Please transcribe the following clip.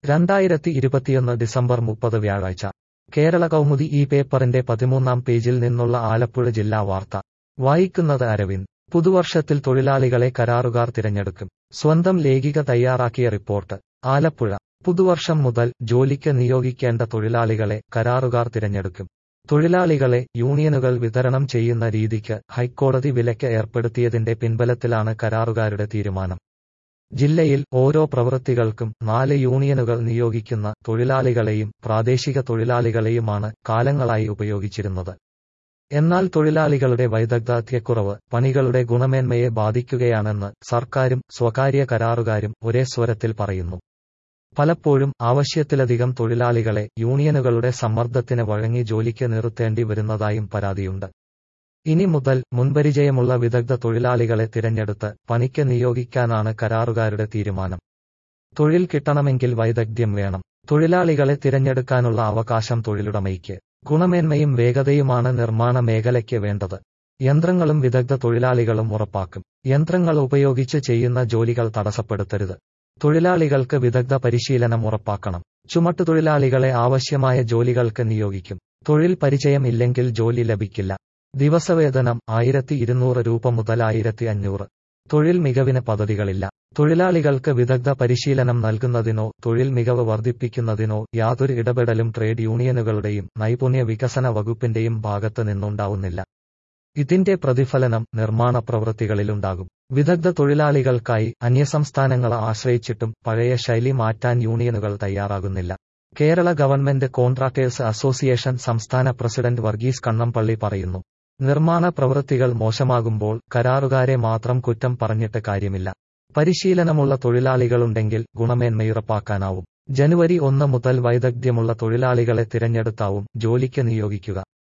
രണ്ടായിരത്തി ഇരുപത്തിയൊന്ന് ഡിസംബർ മുപ്പത് വ്യാഴാഴ്ച കേരള കൗമുദി ഈ പേപ്പറിന്റെ പതിമൂന്നാം പേജിൽ നിന്നുള്ള ആലപ്പുഴ ജില്ലാ വാർത്ത വായിക്കുന്നത് അരവിന്ദ് പുതുവർഷത്തിൽ തൊഴിലാളികളെ കരാറുകാർ തിരഞ്ഞെടുക്കും സ്വന്തം ലേഖിക തയ്യാറാക്കിയ റിപ്പോർട്ട് ആലപ്പുഴ പുതുവർഷം മുതൽ ജോലിക്ക് നിയോഗിക്കേണ്ട തൊഴിലാളികളെ കരാറുകാർ തിരഞ്ഞെടുക്കും തൊഴിലാളികളെ യൂണിയനുകൾ വിതരണം ചെയ്യുന്ന രീതിക്ക് ഹൈക്കോടതി വിലക്ക് ഏർപ്പെടുത്തിയതിന്റെ പിൻബലത്തിലാണ് കരാറുകാരുടെ തീരുമാനം ജില്ലയിൽ ഓരോ പ്രവൃത്തികൾക്കും നാല് യൂണിയനുകൾ നിയോഗിക്കുന്ന തൊഴിലാളികളെയും പ്രാദേശിക തൊഴിലാളികളെയുമാണ് കാലങ്ങളായി ഉപയോഗിച്ചിരുന്നത് എന്നാൽ തൊഴിലാളികളുടെ വൈദഗ്ധ്യക്കുറവ് പണികളുടെ ഗുണമേന്മയെ ബാധിക്കുകയാണെന്ന് സർക്കാരും സ്വകാര്യ കരാറുകാരും ഒരേ സ്വരത്തിൽ പറയുന്നു പലപ്പോഴും ആവശ്യത്തിലധികം തൊഴിലാളികളെ യൂണിയനുകളുടെ സമ്മർദ്ദത്തിന് വഴങ്ങി ജോലിക്ക് നിർത്തേണ്ടി വരുന്നതായും പരാതിയുണ്ട് ഇനി മുതൽ മുൻപരിചയമുള്ള വിദഗ്ധ തൊഴിലാളികളെ തിരഞ്ഞെടുത്ത് പണിക്ക് നിയോഗിക്കാനാണ് കരാറുകാരുടെ തീരുമാനം തൊഴിൽ കിട്ടണമെങ്കിൽ വൈദഗ്ധ്യം വേണം തൊഴിലാളികളെ തിരഞ്ഞെടുക്കാനുള്ള അവകാശം തൊഴിലുടമയ്ക്ക് ഗുണമേന്മയും വേഗതയുമാണ് നിർമ്മാണ മേഖലയ്ക്ക് വേണ്ടത് യന്ത്രങ്ങളും വിദഗ്ധ തൊഴിലാളികളും ഉറപ്പാക്കും യന്ത്രങ്ങൾ ഉപയോഗിച്ച് ചെയ്യുന്ന ജോലികൾ തടസ്സപ്പെടുത്തരുത് തൊഴിലാളികൾക്ക് വിദഗ്ധ പരിശീലനം ഉറപ്പാക്കണം ചുമട്ടുതൊഴിലാളികളെ ആവശ്യമായ ജോലികൾക്ക് നിയോഗിക്കും തൊഴിൽ പരിചയം ഇല്ലെങ്കിൽ ജോലി ലഭിക്കില്ല ദിവസവേതനം ആയിരത്തി ഇരുന്നൂറ് രൂപ മുതൽ ആയിരത്തി അഞ്ഞൂറ് തൊഴിൽ മികവിന് പദ്ധതികളില്ല തൊഴിലാളികൾക്ക് വിദഗ്ധ പരിശീലനം നൽകുന്നതിനോ തൊഴിൽ മികവ് വർദ്ധിപ്പിക്കുന്നതിനോ യാതൊരു ഇടപെടലും ട്രേഡ് യൂണിയനുകളുടെയും നൈപുണ്യ വികസന വകുപ്പിന്റെയും ഭാഗത്ത് നിന്നുണ്ടാവുന്നില്ല ഇതിന്റെ പ്രതിഫലനം നിർമ്മാണ പ്രവൃത്തികളിലുണ്ടാകും വിദഗ്ധ തൊഴിലാളികൾക്കായി അന്യസംസ്ഥാനങ്ങളെ ആശ്രയിച്ചിട്ടും പഴയ ശൈലി മാറ്റാൻ യൂണിയനുകൾ തയ്യാറാകുന്നില്ല കേരള ഗവൺമെന്റ് കോൺട്രാക്ടേഴ്സ് അസോസിയേഷൻ സംസ്ഥാന പ്രസിഡന്റ് വർഗീസ് കണ്ണമ്പള്ളി പറയുന്നു നിർമ്മാണ പ്രവൃത്തികൾ മോശമാകുമ്പോൾ കരാറുകാരെ മാത്രം കുറ്റം പറഞ്ഞിട്ട് കാര്യമില്ല പരിശീലനമുള്ള തൊഴിലാളികളുണ്ടെങ്കിൽ ഗുണമേന്മയുറപ്പാക്കാനാവും ജനുവരി ഒന്ന് മുതൽ വൈദഗ്ധ്യമുള്ള തൊഴിലാളികളെ തിരഞ്ഞെടുത്താവും ജോലിക്ക് നിയോഗിക്കുക